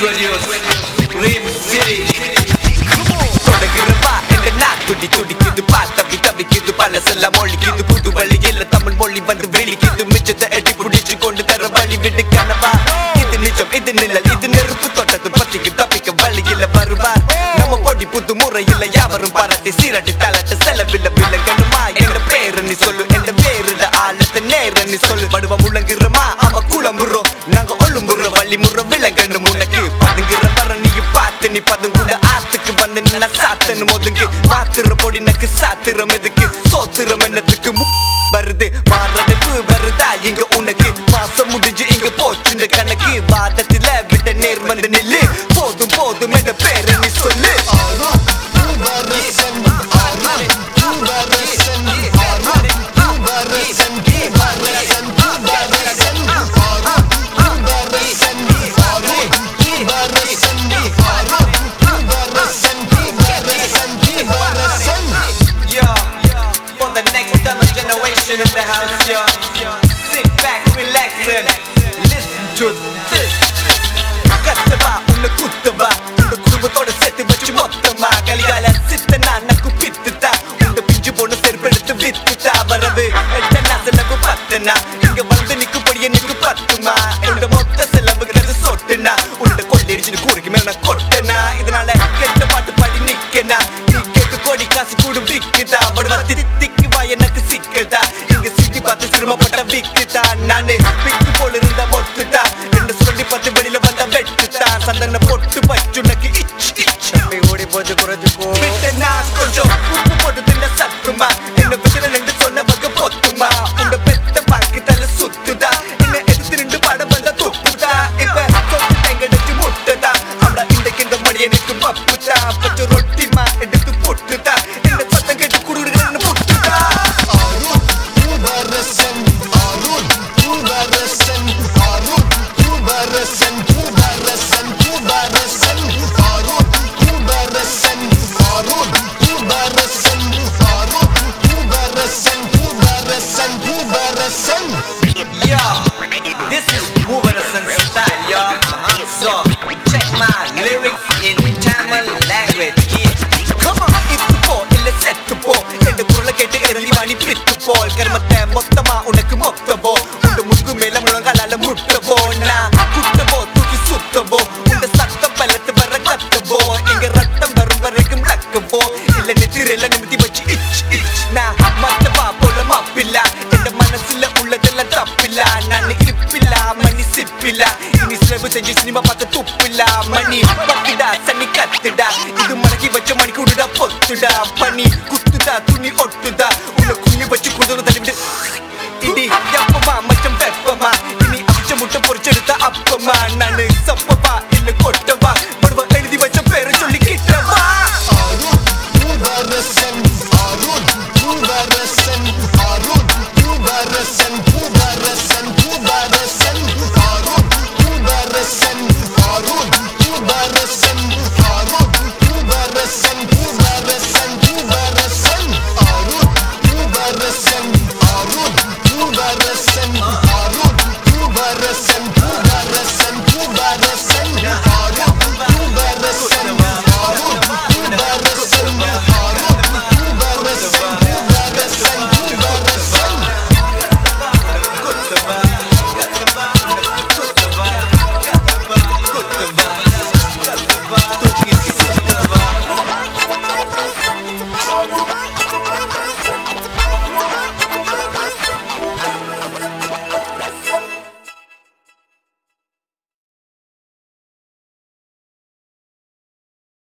introduce Rim City. தொடங்குறவா என்ற knock துடி துடிக்குது பா தவி தவிக்குது பழசெல்லாம் மொழிக்குது புது வழியில் தமிழ் மொழி வந்து வெளிக்குது மிச்சத்தை எட்டி புடிச்சு கொண்டு தர வழி விடு கனவா இது நிஜம் இது நிழல் இது நெருப்பு தொட்டது பத்திக்கு தப்பிக்க வழியில் வருவார் நம்ம பொடி புது முறையில் யாவரும் பாராட்டி சீரட்டி தலட்டு செலவில்ல விலங்கணுமா என்ற பேரு நீ சொல்லு என்ற பேருட ஆழத்தை நேர நீ சொல்லு வடுவம் உலங்குறமா அவ குளம்புறோம் நாங்க ஒழும்புற வழி முற விலங்கணும் உனக்கு பதுங்குற வர நீ பார்த்து நீ பதுங்குட ஆத்துக்கு வந்து நின்ன சாத்தனும் ஒதுங்கு பாத்துற பொடி நக்கு சாத்திரம் எதுக்கு சோத்திரம் என்னத்துக்கு மு- வருது மாறதுக்கு வருதா இங்க உனக்கு மாசம் முடிஞ்சு இங்க போச்சு இந்த கணக்கு வாதத்துல விட்ட நேர் வந்து நில்லு போதும் போதும் என்ற பேரை நீ சொல்லு Yo, for the next summer generation in the house, yo. Sit back, relax, and listen to this. கத்தவா உன்னை குத்தவா உங்க குடும்பத்தோட சேர்த்து வச்சு மொத்தமா கலிகால சித்தனா நக்கு பித்துதா உங்க பிஞ்சு பொண்ணு செருப்பெடுத்து வித்துதா வரவு எட்டனா செலவு பத்துனா இங்க வந்து நிக்குப்படியே நிக்கு பத்துமா உங்க மொத்த செலவுங்கிறது சொட்டுனா உன்னை கொள்ளையடிச்சு கூறுக்கு மேல நான் கொட்டனா இதனால கெட்ட பாட்டு பாடி நிக்கனா நீ கேட்டு கோடி காசு கூடும் விக்குதா படுவா திக்கு வா எனக்கு சிக்குதா இங்க சுத்தி பார்த்து சிரமப்பட்ட விக்குதா நானு விக்கு போல இருந்த மொத்துதா என்று சொல்லி பார்த்து வெளியில வந்த வெட்டுதா சந்தன பொட்டு பச்சுனக்கு இச் இச் தம்பி ஓடி போச்சு குறைச்சு போ விட்டனா கொஞ்சம் உப்பு போட்டு தின்ன சத்துமா என்ன பத்தின நின்று சொன்னவங்க பொத்துமா உங்க பெத்த பாக்கு தலை சுத்துதா என்ன எடுத்து நின்று படம் வந்த துப்புதா இப்ப சொத்து தெங்கடிச்சு முட்டுதா அவளா இன்றைக்கு இந்த மணி எனக்கு பப்புதா பச்சை ரொட்டிமா எடுத்து பொட்டுதா இந்த சத்தம் கேட்டு குடுக்குறேன்னு பொட்டுதா Yo, this is Mubaraksan style, yo. So, check my lyrics in Tamil language. Yeah. Come on, இத்து போ இல்ல செத்து போ என்ற குரலை கேட்டு இறங்கி வாணி பித்து போல் கர்மத்தை மொத்தமா உனக்கு மொத்தவோ உங்க முக்கு மேல முழங்கால முட்டவோ நான் குத்தவோ தூக்கி சுத்தவோ உங்க சத்தம் பலத்து வர கத்தவோ எங்க ரத்தம் வரும் வரைக்கும் கக்கவோ இல்ல நெத்திரையில நிமித்தி வச்சு இச் இச் நான் மத்தவா போல மாப்பில்லா என் மனசுல உள்ளதெல்லாம் தப்பில்லா நான் இப்பில்லா மணி சிப்பில்லா இனி செலவு செஞ்சு சினிமா பார்த்து துப்பில்லா மணி பத்துடா சனி கத்துடா இது மடக்கி வச்ச மணி கூடுடா பொத்துடா பனி குத்துடா துணி ஒட்டுதா உன்னை கும்மி வச்சு குடுதல தள்ளிவிடு இடி எப்பமா மச்சம் வெப்பமா இனி அவிச்ச முட்டை பொறிச்செடுத்த அப்பமா